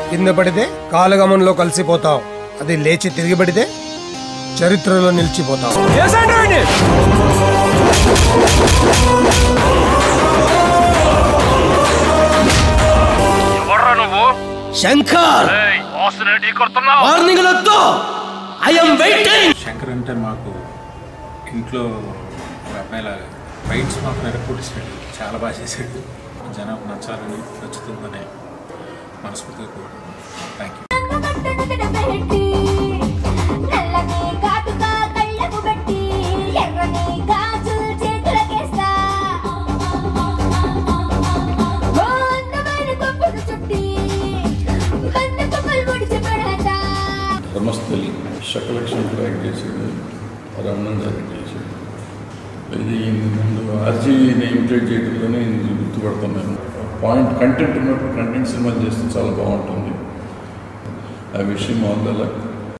కింద పడితే కాలగమనంలో కలిసిపోతావు అది లేచి తిరిగి పడితే చరిత్రలో నిలిచిపోతావు ఎవర్రా నువ్వు శంకర్ ఏయ్, బాస్ని ఢీ కొడుతున్నావు వార్నింగ్ లొద్దు ఐఎమ్ వెయిటింగ్ శంకర్ అంటే మాకు ఇంట్లో ఒక అబ్బాయిలాగా ఫైట్స్ మాకు నెరపొట్టిస్తాడు చాలా బాగా చేశాడు జనం నచ్చాలని నచ్చుతుందని మనస్ఫూర్తిగా కోరుకుంటున్నాను థ్యాంక్ యూ నల్లని కాటుగా కళ్ళకు పెట్టి ఎర్రని గాజులు చేతులకేస్తా ఓ అందమైన కొప్పును చుట్టి కన్ను కొమ్మలు ముడిచి పెడతా ధర్మస్థలి శకలక్ష్మి ట్రాక్ చేసాడు రమణం జాతర చేసాడు ఇది ముందు ఆర్జీని ఇమిటేట్ చేయడంలోనే ఇది గుర్తుపడుతున్నాను పాయింట్ కంటెంట్ ఉన్నప్పుడు కంటెంట్ సినిమాలు చేస్తే చాలా బాగుంటుంది ఆ విషయం ఆల్ ద లక్